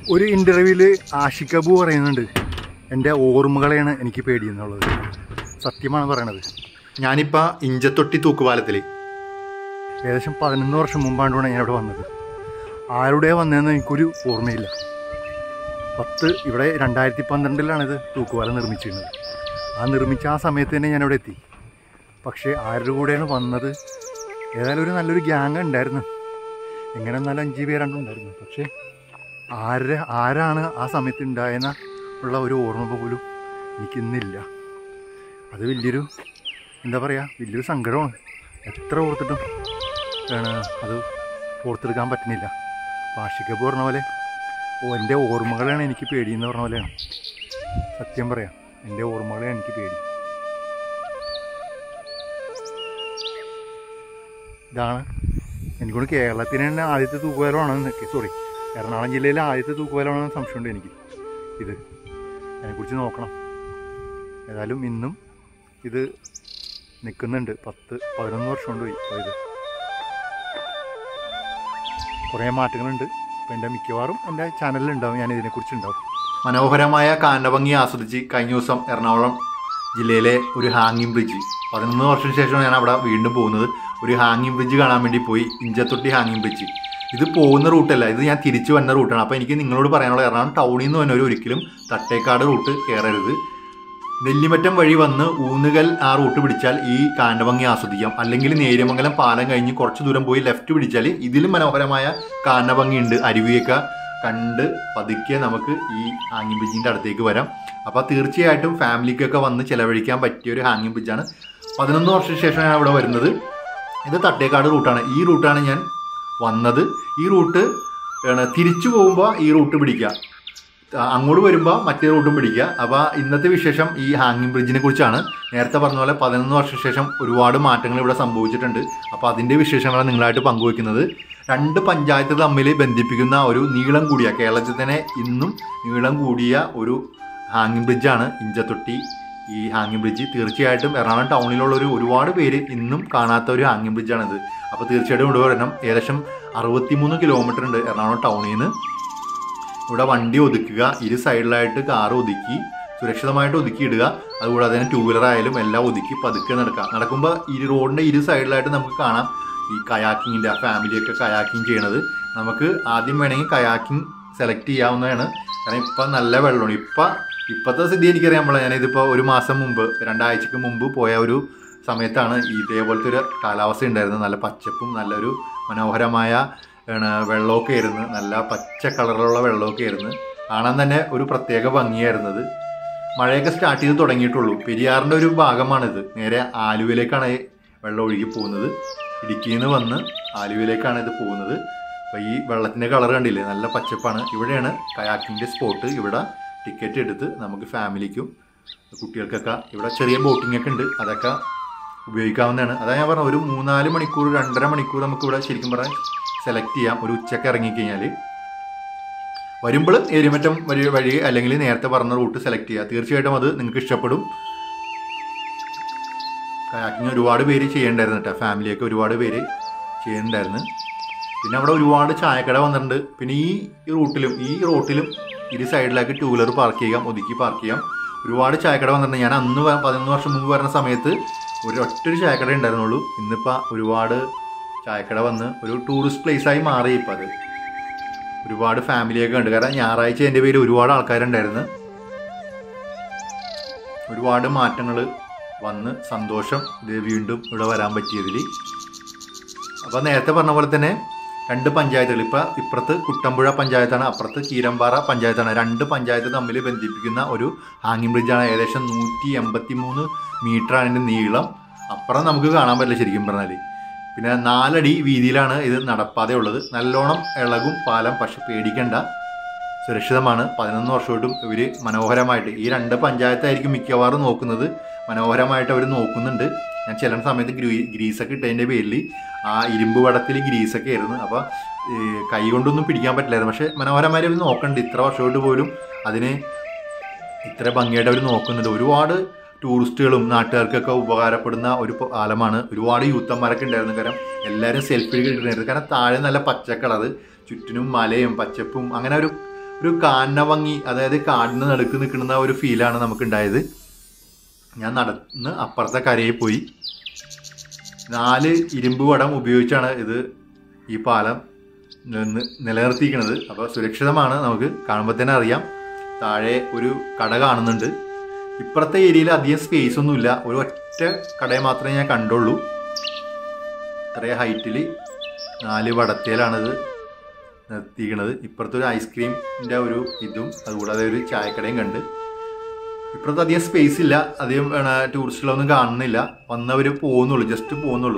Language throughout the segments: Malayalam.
ഒരു ഇൻ്റർവ്യൂവിൽ ആഷിഖ് അബു പറയുന്നുണ്ട് എൻ്റെ ഓർമ്മകളെയാണ് എനിക്ക് പേടിയെന്നുള്ളത് സത്യമാണ് പറയണത് ഞാനിപ്പോൾ ഇഞ്ചത്തൊട്ടി തൂക്കുപാലത്തിൽ ഏകദേശം പതിനൊന്ന് വർഷം മുമ്പാണ്ടാണ് ഞാൻ ഇവിടെ വന്നത് ആരുടെ വന്നതെന്ന് എനിക്കൊരു ഓർമ്മയില്ല പത്ത് ഇവിടെ രണ്ടായിരത്തി പന്ത്രണ്ടിലാണ് ഇത് തൂക്കുപാലം നിർമ്മിച്ചിരുന്നത് ആ നിർമ്മിച്ച ആ സമയത്ത് തന്നെ ഞാനിവിടെ എത്തി പക്ഷേ ആരുടെ കൂടെയാണ് വന്നത് ഏതായാലും ഒരു നല്ലൊരു ഗ്യാങ് ഉണ്ടായിരുന്നു എങ്ങനെ എന്നാലും അഞ്ച് പേരാണ്ട് ഉണ്ടായിരുന്നു പക്ഷേ ആരെ ആരാണ് ആ സമയത്ത് ഉണ്ടായെന്ന ഉള്ള ഒരു ഓർമ്മ പോലും എനിക്കിന്നില്ല അത് വലിയൊരു എന്താ പറയുക വലിയൊരു സങ്കടമാണ് എത്ര ഓർത്തിട്ടും ആണ് അത് ഓർത്തെടുക്കാൻ പറ്റുന്നില്ല ഭാഷിക്കപ്പ് പറഞ്ഞ പോലെ ഓ എൻ്റെ ഓർമ്മകളാണ് എനിക്ക് പേടിയെന്ന് പറഞ്ഞ പോലെയാണ് സത്യം പറയാം എൻ്റെ ഓർമ്മകളെ എനിക്ക് പേടി ഇതാണ് എനിക്കൊണ്ട് കേരളത്തിന് തന്നെ ആദ്യത്തെ തൂക്കുപാലമാണെന്ന് സോറി എറണാകുളം ജില്ലയിലെ ആദ്യത്തെ തൂക്കുപാലമാണെന്ന് സംശയമുണ്ട് എനിക്ക് ഇത് അതിനെക്കുറിച്ച് നോക്കണം ഏതായാലും ഇന്നും ഇത് നിൽക്കുന്നുണ്ട് പത്ത് പതിനൊന്ന് വർഷം കൊണ്ട് പോയി പോയത് കുറേ മാറ്റങ്ങളുണ്ട് അപ്പോൾ എൻ്റെ മിക്കവാറും എൻ്റെ ചാനലിലുണ്ടാവും ഞാൻ ഇതിനെക്കുറിച്ച് ഉണ്ടാവും മനോഹരമായ കാനഭംഗി ആസ്വദിച്ച് കഴിഞ്ഞ ദിവസം എറണാകുളം ജില്ലയിലെ ഒരു ഹാങ്ങിങ് ബ്രിഡ്ജ് പതിനൊന്ന് വർഷത്തിന് ശേഷമാണ് ഞാൻ അവിടെ വീണ്ടും പോകുന്നത് ഒരു ഹാങ്ങിങ് ബ്രിഡ്ജ് കാണാൻ വേണ്ടി പോയി ഇഞ്ചത്തൊട്ടി ഹാങ്ങിങ് ബ്രിഡ്ജ് ഇത് പോകുന്ന റൂട്ടല്ല ഇത് ഞാൻ തിരിച്ചു വന്ന റൂട്ടാണ് അപ്പോൾ എനിക്ക് നിങ്ങളോട് പറയാനുള്ള എറണാകുളം ടൗണിൽ നിന്ന് വന്നവർ ഒരിക്കലും തട്ടേക്കാട് റൂട്ട് കയറരുത് നെല്ലിമറ്റം വഴി വന്ന് ഊന്നുകൽ ആ റൂട്ട് പിടിച്ചാൽ ഈ കാനഭംഗി ആസ്വദിക്കാം അല്ലെങ്കിൽ നേര്യമംഗലം പാലം കഴിഞ്ഞ് കുറച്ച് ദൂരം പോയി ലെഫ്റ്റ് പിടിച്ചാൽ ഇതിലും മനോഹരമായ കാനഭംഗി ഉണ്ട് അരുവിയൊക്കെ കണ്ട് പതുക്കെ നമുക്ക് ഈ ഹാങ്ങിങ് ബ്രിഡ്ജിൻ്റെ അടുത്തേക്ക് വരാം അപ്പോൾ തീർച്ചയായിട്ടും ഫാമിലിക്കൊക്കെ വന്ന് ചിലവഴിക്കാൻ പറ്റിയ ഒരു ഹാങ്ങിങ് ബ്രിഡ്ജാണ് പതിനൊന്ന് വർഷത്തിന് ശേഷം ഞാൻ ഇവിടെ വരുന്നത് ഇത് തട്ടേക്കാട് റൂട്ടാണ് ഈ റൂട്ടാണ് ഞാൻ വന്നത് ഈ റൂട്ട് ആണ് തിരിച്ചു പോകുമ്പോൾ ഈ റൂട്ട് പിടിക്കുക ആ, അങ്ങോട്ട് വരുമ്പോൾ മറ്റേ റൂട്ടും പിടിക്കുക അപ്പോൾ ഇന്നത്തെ വിശേഷം ഈ ഹാങ്ങിങ് ബ്രിഡ്ജിനെ കുറിച്ചാണ് നേരത്തെ പറഞ്ഞ പോലെ പതിനൊന്ന് വർഷത്തിന് ശേഷം ഒരുപാട് മാറ്റങ്ങൾ ഇവിടെ സംഭവിച്ചിട്ടുണ്ട് അപ്പോൾ അതിൻ്റെ വിശേഷങ്ങളാണ് നിങ്ങളായിട്ട് പങ്കുവയ്ക്കുന്നത് രണ്ട് പഞ്ചായത്ത് തമ്മിൽ ബന്ധിപ്പിക്കുന്ന ഒരു നീളം കൂടിയ കേരളത്തിൽ തന്നെ ഇന്നും നീളം കൂടിയ ഒരു ഹാങ്ങിങ് ബ്രിഡ്ജാണ് ഇഞ്ചത്തൊട്ടി ഈ ഹാങ്ങിങ് ബ്രിഡ്ജ് തീർച്ചയായിട്ടും എറണാകുളം ടൗണിലുള്ള ഒരു ഒരുപാട് പേര് ഇന്നും കാണാത്ത ഒരു ഹാങ്ങിങ് ബ്രിഡ്ജാണിത് അപ്പോൾ തീർച്ചയായിട്ടും ഇവിടെ വരണം ഏകദേശം അറുപത്തിമൂന്ന് കിലോമീറ്റർ ഉണ്ട് എറണാകുളം ടൗണിൽ നിന്ന് ഇവിടെ വണ്ടി ഒതുക്കുക ഇരു സൈഡിലായിട്ട് കാർ ഒതുക്കി സുരക്ഷിതമായിട്ട് ഒതുക്കി ഇടുക അതുകൂടാതെ തന്നെ ടൂ വീലർ ആയാലും എല്ലാം ഒതുക്കി പതുക്കെ നടക്കുക നടക്കുമ്പോൾ ഈ റോഡിൻ്റെ ഇരു സൈഡിലായിട്ട് നമുക്ക് കാണാം ഈ കയാക്കിങ്ങിൻ്റെ ആ ഫാമിലിയൊക്കെ കയാക്കിങ് ചെയ്യണത് നമുക്ക് ആദ്യം വേണമെങ്കിൽ കയാക്കിങ് സെലക്ട് ചെയ്യാവുന്നതാണ് കാരണം ഇപ്പം നല്ല വെള്ളമാണ് ഇപ്പം ഇപ്പോഴത്തെ സ്ഥിതി എനിക്കറിയാൻ പാടില്ല ഞാനിതിപ്പോൾ ഒരു മാസം മുമ്പ് രണ്ടാഴ്ചക്ക് മുമ്പ് പോയ ഒരു സമയത്താണ് ഇതേപോലത്തെ ഒരു കാലാവസ്ഥ ഉണ്ടായിരുന്നത് നല്ല പച്ചപ്പും നല്ലൊരു മനോഹരമായ ആണ് വെള്ളമൊക്കെ ആയിരുന്നു നല്ല പച്ച കളറിലുള്ള വെള്ളമൊക്കെ ആയിരുന്നു കാണാൻ തന്നെ ഒരു പ്രത്യേക ഭംഗിയായിരുന്നത് മഴയൊക്കെ സ്റ്റാർട്ട് ചെയ്ത് തുടങ്ങിയിട്ടുള്ളൂ പെരിയാറിൻ്റെ ഒരു ഭാഗമാണിത് നേരെ ആലുവയിലേക്കാണ് ഈ വെള്ളം ഒഴുകി പോകുന്നത് ഇടുക്കിയിൽ നിന്ന് വന്ന് ആലുവയിലേക്കാണ് ഇത് പോകുന്നത് അപ്പോൾ ഈ വെള്ളത്തിൻ്റെ കളർ കണ്ടില്ലേ നല്ല പച്ചപ്പാണ് ഇവിടെയാണ് കയാക്കിൻ്റെ സ്പോട്ട് ഇവിടെ ടിക്കറ്റ് എടുത്ത് നമുക്ക് ഫാമിലിക്കും കുട്ടികൾക്കൊക്കെ ഇവിടെ ചെറിയ ബോട്ടിംഗ് ഒക്കെ ഉണ്ട് അതൊക്കെ ഉപയോഗിക്കാവുന്നതാണ് അതാ ഞാൻ പറഞ്ഞ ഒരു മൂന്നാല് മണിക്കൂർ രണ്ടര മണിക്കൂർ നമുക്ക് ഇവിടെ ശരിക്കും പറഞ്ഞാൽ സെലക്ട് ചെയ്യാം ഒരു ഉച്ചയ്ക്ക് ഇറങ്ങിക്കഴിഞ്ഞാൽ വരുമ്പോൾ ഏരിയമറ്റം വഴി വഴി അല്ലെങ്കിൽ നേരത്തെ പറഞ്ഞ റൂട്ട് സെലക്ട് ചെയ്യുക തീർച്ചയായിട്ടും അത് നിങ്ങൾക്ക് ഇഷ്ടപ്പെടും കയാക്കിങ് ഒരുപാട് പേര് ചെയ്യണ്ടായിരുന്നു കേട്ടോ ഫാമിലിയൊക്കെ ഒരുപാട് പേര് ചെയ്യുന്നുണ്ടായിരുന്നു പിന്നെ അവിടെ ഒരുപാട് ചായക്കട വന്നിട്ടുണ്ട് പിന്നെ ഈ റൂട്ടിലും ഈ റോട്ടിലും ഇരു സൈഡിലാക്കി ടൂ വീലർ പാർക്ക് ചെയ്യാം ഒതുക്കി പാർക്ക് ചെയ്യാം ഒരുപാട് ചായക്കട വന്നിട്ടുണ്ട് ഞാൻ അന്ന് വ- പതിനൊന്ന് വർഷം മുമ്പ് വരുന്ന സമയത്ത് ഒരു ഒറ്റൊരു ചായക്കട ഉണ്ടായിരുന്നുള്ളൂ ഇന്നിപ്പോൾ ഒരുപാട് ചായക്കട വന്ന് ഒരു ടൂറിസ്റ്റ് പ്ലേസായി മാറി ഇപ്പം അത് ഒരുപാട് ഫാമിലിയൊക്കെ ഉണ്ട് കാരണം ഞായറാഴ്ച എൻ്റെ പേര് ഒരുപാട് ആൾക്കാരുണ്ടായിരുന്നു ഒരുപാട് മാറ്റങ്ങൾ വന്ന് സന്തോഷം ഇത് വീണ്ടും ഇവിടെ വരാൻ പറ്റിയതിൽ അപ്പോൾ നേരത്തെ പറഞ്ഞ പോലെ തന്നെ രണ്ട് പഞ്ചായത്തുകൾ ഇപ്പം ഇപ്പുറത്ത് കുട്ടമ്പുഴ പഞ്ചായത്താണ് അപ്പുറത്ത് കീരമ്പാറ പഞ്ചായത്താണ് രണ്ട് പഞ്ചായത്ത് തമ്മിൽ ബന്ധിപ്പിക്കുന്ന ഒരു ഹാങ്ങിങ് ബ്രിഡ്ജാണ് ഏകദേശം നൂറ്റി എൺപത്തി മൂന്ന് മീറ്ററാണ് ഇതിൻ്റെ നീളം അപ്പുറം നമുക്ക് കാണാൻ പറ്റില്ല ശരിക്കും പറഞ്ഞാൽ പിന്നെ നാലടി വീതിയിലാണ് ഇത് നടപ്പാതെ ഉള്ളത് നല്ലോണം ഇളകും പാലം പക്ഷെ പേടിക്കണ്ട സുരക്ഷിതമാണ് പതിനൊന്ന് വർഷമായിട്ടും ഇവർ മനോഹരമായിട്ട് ഈ രണ്ട് പഞ്ചായത്തായിരിക്കും മിക്കവാറും നോക്കുന്നത് മനോഹരമായിട്ട് അവർ നോക്കുന്നുണ്ട് ഞാൻ ചില സമയത്ത് ഗ്രീ ഗ്രീസൊക്കെ ഇട്ടതിൻ്റെ പേരിൽ ആ ഇരുമ്പ് വടത്തിൽ ഗ്രീസൊക്കെ ആയിരുന്നു അപ്പോൾ കൈ കൊണ്ടൊന്നും പിടിക്കാൻ പറ്റില്ലായിരുന്നു പക്ഷേ മനോഹരമായി അവർ നോക്കുന്നുണ്ട് ഇത്ര വർഷമായിട്ട് പോലും അതിന് ഇത്ര ഭംഗിയായിട്ട് അവർ നോക്കുന്നുണ്ട് ഒരുപാട് ടൂറിസ്റ്റുകളും നാട്ടുകാർക്കൊക്കെ ഉപകാരപ്പെടുന്ന ഒരു പാലമാണ് ഒരുപാട് യൂത്തന്മാരൊക്കെ ഉണ്ടായിരുന്നു കാരണം എല്ലാവരും സെൽഫി കിട്ടുന്നായിരുന്നു കാരണം താഴെ നല്ല പച്ച കളറ് ചുറ്റിനും മലയും പച്ചപ്പും അങ്ങനെ ഒരു ഒരു കാനഭംഗി അതായത് കാടിന് നടുക്ക് നിൽക്കുന്ന ഒരു ഫീലാണ് നമുക്ക് ഉണ്ടായത് ഞാൻ നടന്ന് അപ്പുറത്തെ കരയിൽ പോയി നാല് ഇരുമ്പ് വടം ഉപയോഗിച്ചാണ് ഇത് ഈ പാലം നിന്ന് നിലനിർത്തിയിരിക്കുന്നത് അപ്പോൾ സുരക്ഷിതമാണ് നമുക്ക് കാണുമ്പോൾ തന്നെ അറിയാം താഴെ ഒരു കട കാണുന്നുണ്ട് ഇപ്പുറത്തെ ഏരിയയിൽ അധികം സ്പേസ് ഒന്നുമില്ല ഒരു ഒറ്റ കടയെ മാത്രമേ ഞാൻ കണ്ടുള്ളൂ ഇത്രയും ഹൈറ്റിൽ നാല് വടത്തേലാണിത് നിർത്തിയിരിക്കുന്നത് ഇപ്പുറത്തെ ഒരു ഐസ്ക്രീമിൻ്റെ ഒരു ഇതും അതുകൂടാതെ ഒരു ചായക്കടയും കണ്ട് ഇപ്പുറത്ത് അധികം സ്പേസ് ഇല്ല അധികം ടൂറിസ്റ്റുകളൊന്നും കാണുന്നില്ല വന്നവർ പോകുന്നുള്ളൂ ജസ്റ്റ് പോകുന്നുള്ളൂ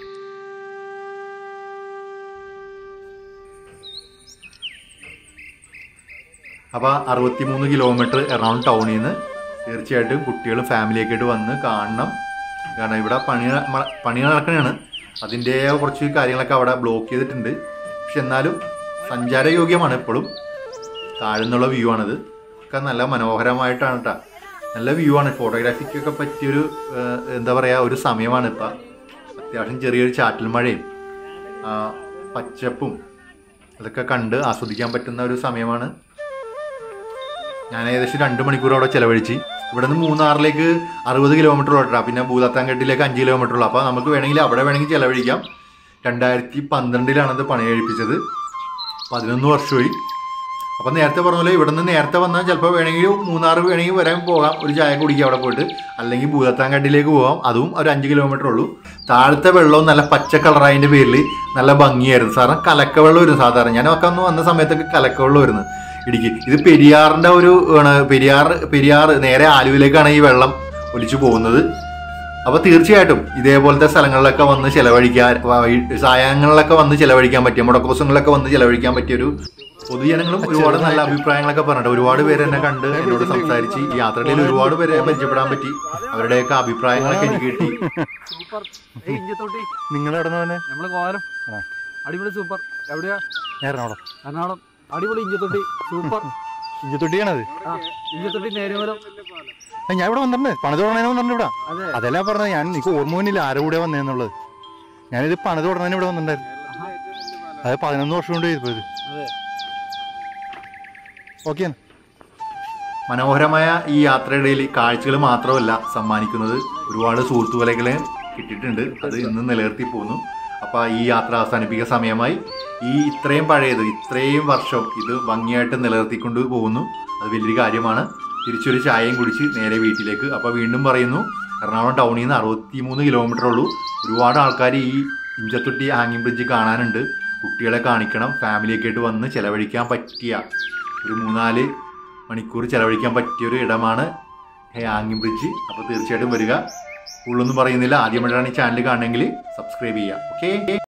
അപ്പോൾ അറുപത്തിമൂന്ന് കിലോമീറ്റർ എറണാകുളം ടൗണിൽ നിന്ന് തീർച്ചയായിട്ടും കുട്ടികളും ഫാമിലിയൊക്കെ ആയിട്ട് വന്ന് കാണണം കാരണം ഇവിടെ പണി മ- പണി നടക്കണതാണ് അതിൻ്റെ കുറച്ച് കാര്യങ്ങളൊക്കെ അവിടെ ബ്ലോക്ക് ചെയ്തിട്ടുണ്ട് പക്ഷെ എന്നാലും സഞ്ചാരയോഗ്യമാണ് ഇപ്പോഴും താഴെ നിന്നുള്ള വ്യൂ ആണിത് ഒക്കെ നല്ല മനോഹരമായിട്ടാണ് കേട്ടോ നല്ല വ്യൂ ആണ് ഫോട്ടോഗ്രാഫിക്കൊക്കെ പറ്റിയൊരു ഏഹ്, എന്താ പറയുക ഒരു സമയമാണ് ഇപ്പം അത്യാവശ്യം ചെറിയൊരു ചാറ്റൽ മഴയും ആ, പച്ചപ്പും അതൊക്കെ കണ്ട് ആസ്വദിക്കാൻ പറ്റുന്ന ഒരു സമയമാണ് ഞാൻ ഏകദേശം രണ്ട് മണിക്കൂർ അവിടെ ചിലവഴിച്ച് ഇവിടെ നിന്ന് മൂന്നാറിലേക്ക് അറുപത് കിലോമീറ്റർ ഓട്ടാ പിന്നെ ഭൂതത്താൻകെട്ടിലേക്ക് അഞ്ച് കിലോമീറ്റർ ഉള്ളൂ അപ്പോൾ നമുക്ക് വേണമെങ്കിൽ അവിടെ വേണമെങ്കിൽ ചിലവഴിക്കാം രണ്ടായിരത്തി പന്ത്രണ്ടിലാണ് അത് പണി കഴിപ്പിച്ചത് പതിനൊന്ന് വർഷമായി അപ്പം നേരത്തെ പറഞ്ഞ പോലെ ഇവിടെ നിന്ന് നേരത്തെ വന്നാൽ ചിലപ്പോൾ വേണമെങ്കിൽ മൂന്നാർ വേണമെങ്കിൽ വരാൻ പോകാം ഒരു ചായ കുടിക്കാം അവിടെ പോയിട്ട് അല്ലെങ്കിൽ ഭൂതത്താൻകട്ടിലേക്ക് പോകാം അതും ഒരു അഞ്ച് കിലോമീറ്റർ ഉള്ളൂ താഴത്തെ വെള്ളവും നല്ല പച്ച കളറായതിൻ്റെ പേരിൽ നല്ല ഭംഗിയായിരുന്നു സാറിന് കലക്ക വെള്ളം വരുന്നു സാധാരണ ഞാനൊക്കെ അന്ന് വന്ന സമയത്തൊക്കെ കലക്ക വെള്ളം വരുന്നു ഇടുക്കി ഇത് പെരിയാറിൻ്റെ ഒരു ആണ് പെരിയാർ പെരിയാർ നേരെ ആലുവിലേക്കാണ് ഈ വെള്ളം ഒലിച്ചു പോകുന്നത് അപ്പോൾ തീർച്ചയായിട്ടും ഇതേപോലത്തെ സ്ഥലങ്ങളിലൊക്കെ വന്ന് ചിലവഴിക്കാൻ വൈ- സായാഹ്നങ്ങളിലൊക്കെ വന്ന് ചിലവഴിക്കാൻ പറ്റിയ മുടക്ക ദിവസങ്ങളിലൊക്കെ വന്ന് ചിലവഴിക്കാൻ പറ്റിയ ഒരു പൊതുജനങ്ങളും ഒരുപാട് നല്ല അഭിപ്രായങ്ങളൊക്കെ പറഞ്ഞിട്ട് ഒരുപാട് പേര് എന്നെ കണ്ട് എന്നോട് സംസാരിച്ച് ഈ യാത്രയിൽ ഒരുപാട് പേരെ പരിചയപ്പെടാൻ പറ്റി അവരുടെയൊക്കെ അഭിപ്രായങ്ങളൊക്കെ എനിക്ക് കിട്ടി സൂപ്പർ ഏയ് ഇഞ്ചത്തോട്ടി നിങ്ങൾ എവിടെ നിന്ന് നമ്മള് കോലം ആ. അടിപൊളി സൂപ്പർ എവിടെയാ എറണാകുളം എറണാകുളം അടിപൊളി ഇഞ്ചത്തോട്ടി സൂപ്പർ ഇഞ്ചത്തൊട്ടിയാണത് ആ ഇഞ്ചത്തോട്ടി നേരുമൂലം ആ, ഞാൻ ഇവിടെ വന്നിട്ടുണ്ട് പണിത് തുടങ്ങാൻ വന്നിട്ടുണ്ട് ഇവിടെ അതെ അതല്ല പറഞ്ഞത് ഞാൻ എനിക്ക് ഓർമ്മ മുന്നില്ല ആരുടെ കൂടെ വന്നേന്നുള്ളത് ഞാനിത് പണിത് തുടങ്ങാൻ ഇവിടെ വന്നിട്ടുണ്ടായിരുന്നു അത് പതിനൊന്ന് വർഷം കൊണ്ട് ചെയ്തു ഇത് അതെ ഓക്കെ മനോഹരമായ ഈ യാത്രയിടയിൽ കാഴ്ചകൾ മാത്രമല്ല സമ്മാനിക്കുന്നത് ഒരുപാട് സുഹൃത്തുക്കളെ കിട്ടിയിട്ടുണ്ട് അത് ഇന്ന് നിലനിർത്തി പോകുന്നു അപ്പോൾ ഈ യാത്ര അവസാനിപ്പിക്കുന്ന സമയമായി ഈ ഇത്രയും പഴയത് ഇത്രയും വർഷം ഇത് ഭംഗിയായിട്ട് നിലനിർത്തിക്കൊണ്ട് പോകുന്നു അത് വലിയൊരു കാര്യമാണ് തിരിച്ചൊരു ചായയും കുടിച്ച് നേരെ വീട്ടിലേക്ക് അപ്പോൾ വീണ്ടും പറയുന്നു എറണാകുളം ടൗണിൽ നിന്ന് അറുപത്തി മൂന്ന് കിലോമീറ്റർ ഉള്ളൂ ഒരുപാട് ആൾക്കാർ ഈ ഇഞ്ചത്തൊട്ടി ഹാങ്ങിങ് ബ്രിഡ്ജ് കാണാനുണ്ട് കുട്ടികളെ കാണിക്കണം ഫാമിലിയൊക്കെ ആയിട്ട് വന്ന് ചിലവഴിക്കാൻ പറ്റിയ ഒരു മൂന്നാല് മണിക്കൂർ ചെലവഴിക്കാൻ പറ്റിയൊരു ഇടമാണ് ഹാങ്ങിങ് ബ്രിഡ്ജ് അപ്പോൾ തീർച്ചയായിട്ടും വരിക കൂടുതലൊന്നും പറയുന്നില്ല ആദ്യമായിട്ടാണ് ഈ ചാനൽ കാണണമെങ്കിൽ സബ്സ്ക്രൈബ് ചെയ്യുക ഓക്കെ